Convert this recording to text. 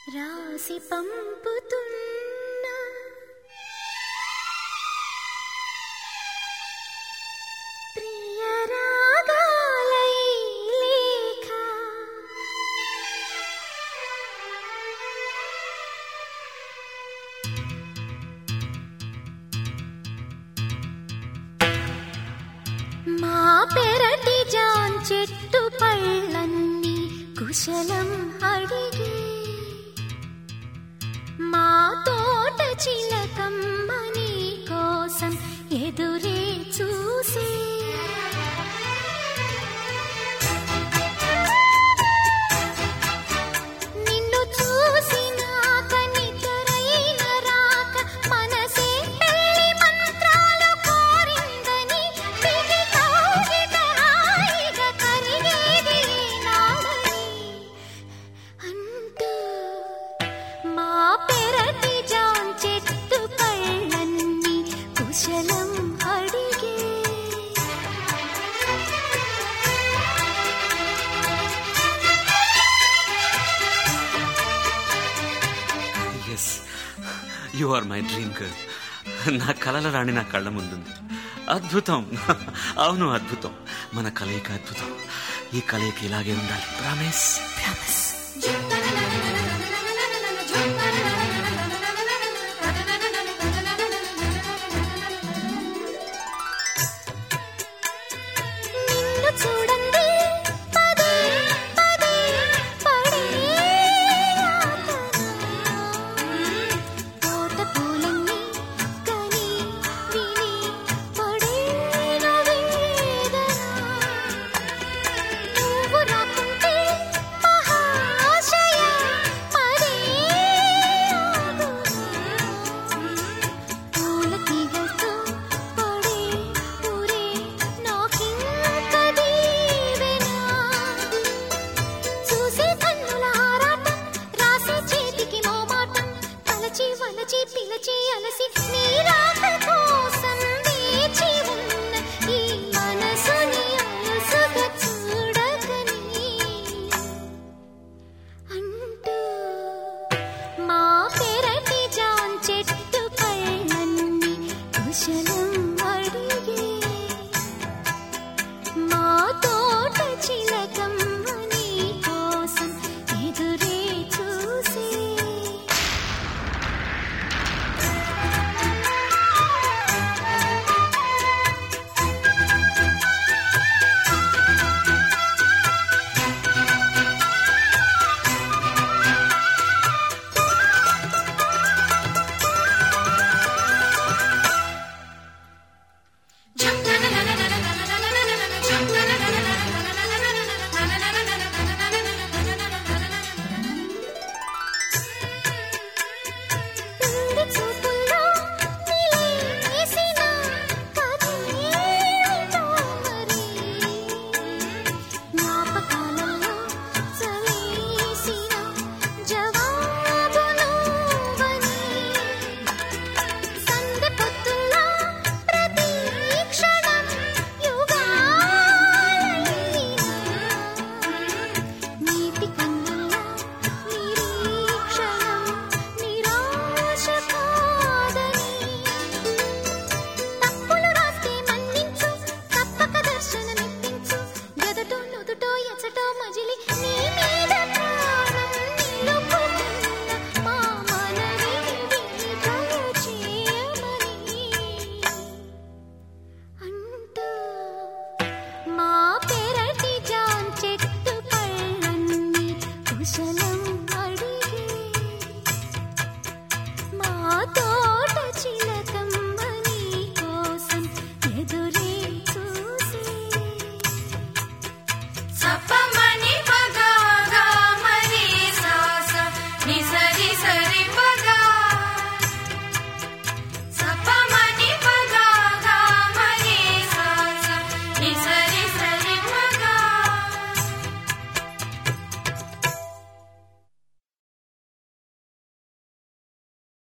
రాసి పంపుతున్నా ప్రియ రాగాలై లేఖ మా పెరటి జాన్ చెట్టు పళ్ళన్నీ కుశలం అడిగి మా తోట చిలకమ్మ నీ కోసం ఎదురే చూసి నిన్ను చూసినాక నిద్రైన రాక మనసే పెళ్లి మంత్రాలు కోరిందని పిగి కౌగిట హాయిగా కరిగేది నాడని అంటూ మా పెరటి జాన్ చెట్టు పళ్ళన్నీ కుశలం అడిగే yes you are my dream girl నా కలల రాణి నా కళ్ళ ముందుంది అద్భుతం అవును అద్భుతం మన కలయిక అద్భుతం ఈ కలయిక ఇలాగే ఉండాలి ప్రామిస్ ప్రామిస్ నిన్ను చూడండి పదే పదే పడే తోట పూలన్నీ కని విని పడేన వేదన నువ్వు రాకుంటే మహాశయ మరే పూల తీగలతో పడే ఊరే నాకింక దీవెన చూసే కన్నుల ఆరాటం రాసే చేతికి మోమాటం తలచి వలచి పిలచి అలసి నీ రాక కోసం వేచి ఉన్న ఈ మనసుని అలసుగా చూడకని అంటూ మా పెరటి జాన్ చెట్టు పళ్ళన్నీ కుశలం అడిగే మా తోట చిలకమ్మ నీ కోసం ఎదురే చూసే తుండి చూపుల్లో నిలేసిన కథేంటో మరి జ్ఞాపకాలలో చలేసిన జవాబు నువ్వని సందె పొత్తుల్లో ప్రతి క్షణం యుగాలైనా నీటి కన్నుల్లో నిరీక్షణం నిరాశ కాదని తప్పులు రాస్తే మన్నించు తప్పక దర్శనమిప్పించు గదటో నుదుటో ఎచటో మజిలి నీ మీద ప్రాణం నిలుపుకున్న మా మనవి విడుదల చేయమని అంటూ మా పెరటి జాన్ చెట్టు పళ్ళన్నీ కుశల